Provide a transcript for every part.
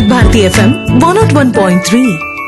వివిధ Bharati FM one naught one point three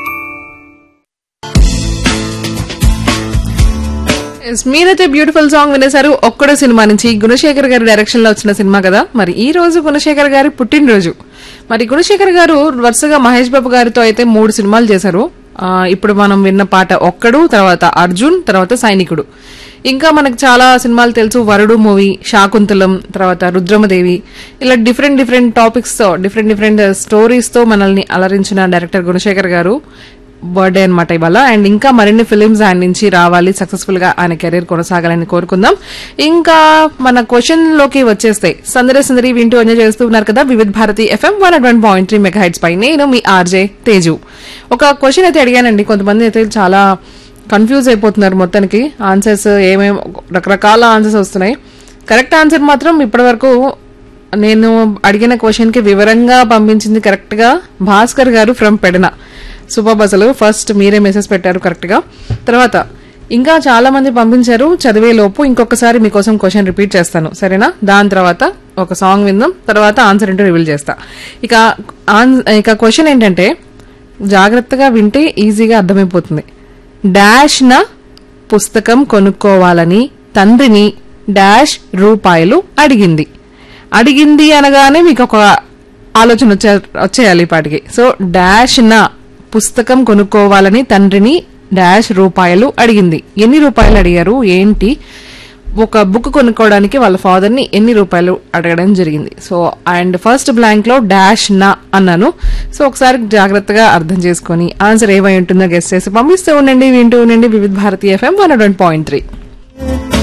Yes, మీరైతే beautiful song వినేశారు ఒక్కడో సినిమా నుంచి గుణశేఖర్ గారి డైరెక్షన్ లో వచ్చిన సినిమా కదా మరి ఈ రోజు గుణశేఖర్ గారి పుట్టినరోజు మరి గుణశేఖర్ గారు వరుసగా మహేష్ బాబు గారితో అయితే మూడు సినిమాలు చేశారు ఆ, ఇప్పుడు మనం విన్న పాట ఒక్కడు తర్వాత అర్జున్ తర్వాత సైనికుడు ఇంకా మనకు చాలా సినిమాలు తెలుసు వరుడు మూవీ శాకుంతలం తర్వాత రుద్రమదేవి ఇలా డిఫరెంట్ డిఫరెంట్ టాపిక్స్ తో డిఫరెంట్ డిఫరెంట్ స్టోరీస్ తో మనల్ని అలరించిన డైరెక్టర్ గుణశేఖర్ గారు బర్త్డే అనమాట ఇవాళ అండ్ ఇంకా మరిన్ని ఫిలిమ్స్ ఆయన నుంచి రావాలి సక్సెస్ఫుల్ గా ఆయన కెరీర్ కొనసాగాలని కోరుకుందాం ఇంకా మన క్వశ్చన్ లోకి వచ్చేస్తే సందడి సందడి వింటూ ఎంజాయ్ చేస్తూ ఉన్నారు కదా Vividh Bharati FM one one point three megahertz పై నేను మీ ఆర్జే తేజు ఒక క్వశ్చన్ అయితే అడిగానండి కొంతమంది అయితే చాలా కన్ఫ్యూజ్ అయిపోతున్నారు మొత్తానికి ఆన్సర్స్ ఏమేమి రకరకాల ఆన్సర్స్ వస్తున్నాయి కరెక్ట్ ఆన్సర్ మాత్రం ఇప్పటివరకు నేను అడిగిన క్వశ్చన్ కి వివరంగా పంపించింది కరెక్ట్ గా భాస్కర్ గారు ఫ్రమ్ పెడన సూపర్ అసలు ఫస్ట్ మీరే మెసేజ్ పెట్టారు కరెక్ట్ గా తర్వాత ఇంకా చాలా మంది పంపించారు చదివే లోపు ఇంకొకసారి మీకోసం క్వశ్చన్ రిపీట్ చేస్తాను సరేనా దాని తర్వాత ఒక సాంగ్ విందాం తర్వాత ఆన్సర్ ఏంటో రివీల్ చేస్తా ఇక ఆన్- ఇక క్వశ్చన్ ఏంటంటే జాగ్రత్తగా వింటే ఈజీగా అర్థమైపోతుంది డాష్ న పుస్తకం కొనుక్కోవాలని తండ్రిని డాష్ రూపాయలు అడిగింది అడిగింది అనగానే మీకు ఒక ఆలోచన వచ్చే వచ్చేయాలి ఈ పాటికి సో డాష్ నా పుస్తకం కొనుక్కోవాలని తండ్రిని డాష్ రూపాయలు అడిగింది ఎన్ని రూపాయలు అడిగారు ఏంటి ఒక బుక్ కొనుక్కోవడానికి వాళ్ళ ఫాదర్ ని ఎన్ని రూపాయలు అడగడం జరిగింది సో అండ్ ఫస్ట్ బ్లాంక్ లో డాష్ నా అన్నాను సో ఒకసారి జాగ్రత్తగా అర్థం చేసుకొని ఆన్సర్ ఏమై ఉంటుందో గెస్ట్ చేసి పంపిస్తూ ఉండండి వింటూ ఉండండి Vividh Bharati FM one point three